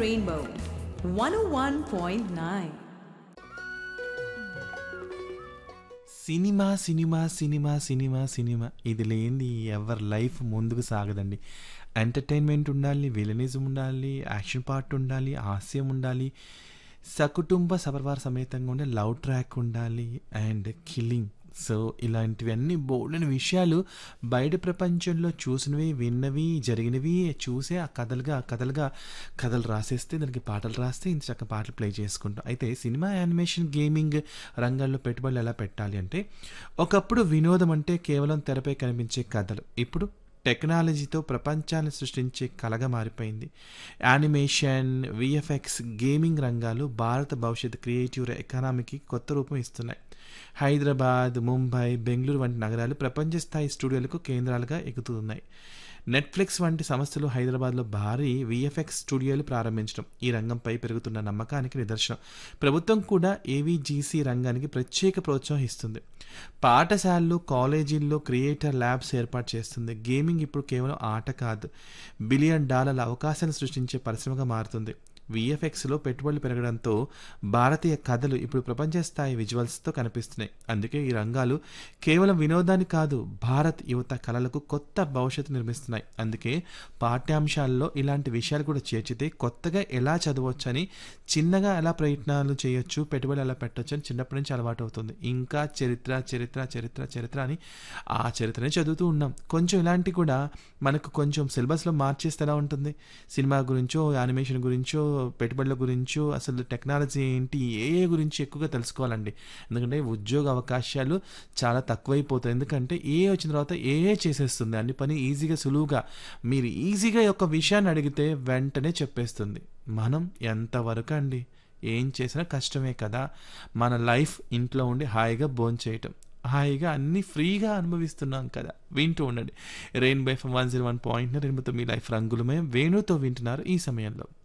Rainbow 101.9. Cinema cinema cinema cinema cinema ఇది లేనిది ఎవరి లైఫ్ ముందుకు సాగదండి ఎంటర్టైన్మెంట్ ఉండాలి విలనిజం ఉండాలి యాక్షన్ పార్ట్ ఉండాలి హాస్యం ఉండాలి సకుటుంబ సపరివార సమేతంగా ఉండే లవ్ ట్రాక్ ఉండాలి అండ్ కిల్లింగ్ సో ఇలాంటివన్నీ బోల్డని విషయాలు బయట ప్రపంచంలో చూసినవి విన్నవి జరిగినవి చూసే ఆ కథలుగా ఆ కథలుగా కథలు రాసేస్తే దానికి పాటలు రాస్తే ఇంత చక్క పాటలు ప్లే చేసుకుంటాం అయితే సినిమా యానిమేషన్ గేమింగ్ రంగాల్లో పెట్టుబడులు ఎలా పెట్టాలి అంటే ఒకప్పుడు వినోదం అంటే కేవలం తెరపై కనిపించే కథలు ఇప్పుడు టెక్నాలజీతో ప్రపంచాన్ని సృష్టించే కలగా మారిపోయింది యానిమేషన్ విఎఫ్ఎక్స్ గేమింగ్ రంగాలు భారత భవిష్యత్ క్రియేటివ్ ఎకానమీకి కొత్త రూపం ఇస్తున్నాయి హైదరాబాద్ ముంబై బెంగళూరు వంటి నగరాలు ప్రపంచ స్థాయి స్టూడియోలకు కేంద్రాలుగా ఎగుతున్నాయి నెట్ఫ్లిక్స్ వంటి సంస్థలు హైదరాబాద్లో భారీ విఎఫ్ఎక్స్ స్టూడియోలు ప్రారంభించడం ఈ రంగంపై పెరుగుతున్న నమ్మకానికి నిదర్శనం ప్రభుత్వం కూడా ఏవీజీసీ రంగానికి ప్రత్యేక ప్రోత్సాహం ఇస్తుంది పాఠశాలలు కాలేజీల్లో క్రియేటర్ ల్యాబ్స్ ఏర్పాటు చేస్తుంది గేమింగ్ ఇప్పుడు కేవలం ఆట కాదు బిలియన్ డాలర్ల అవకాశాలు సృష్టించే పరిశ్రమగా మారుతుంది విఎఫ్ఎక్స్లో పెట్టుబడులు పెరగడంతో భారతీయ కథలు ఇప్పుడు ప్రపంచ స్థాయి విజువల్స్తో కనిపిస్తున్నాయి అందుకే ఈ రంగాలు కేవలం వినోదాన్ని కాదు భారత్ యువత కళలకు కొత్త భవిష్యత్తు నిర్మిస్తున్నాయి అందుకే పాఠ్యాంశాల్లో ఇలాంటి విషయాలు కూడా చేర్చితే కొత్తగా ఎలా చదవచ్చని చిన్నగా ఎలా ప్రయత్నాలు చేయొచ్చు పెట్టుబడి ఎలా పెట్టొచ్చు అని చిన్నప్పటి నుంచి అలవాటు అవుతుంది ఇంకా చరిత్ర చరిత్ర చరిత్ర చరిత్ర అని ఆ చరిత్రనే చదువుతూ ఉన్నాం కొంచెం ఇలాంటి కూడా మనకు కొంచెం సిలబస్లో మార్చేస్తే ఎలా ఉంటుంది సినిమా గురించో యానిమేషన్ గురించో పెట్టుబడుల గురించో అసలు టెక్నాలజీ ఏంటి ఏ ఏ గురించి ఎక్కువగా తెలుసుకోవాలండి ఎందుకంటే ఉద్యోగ అవకాశాలు చాలా తక్కువైపోతాయి ఎందుకంటే ఏ వచ్చిన తర్వాత ఏ ఏ చేసేస్తుంది అన్ని పని ఈజీగా సులువుగా మీరు ఈజీగా ఒక విషయాన్ని అడిగితే వెంటనే చెప్పేస్తుంది మనం ఎంతవరకు అండి ఏం చేసినా కష్టమే కదా మన లైఫ్ ఇంట్లో ఉండి హాయిగా భోంచేయటం హాయిగా అన్ని ఫ్రీగా అనుభవిస్తున్నాం కదా వింటూ ఉండండి Rainbow one zero one point రెయిన్బోతో మీ లైఫ్ రంగులమయం వేణుతో వింటున్నారు ఈ సమయంలో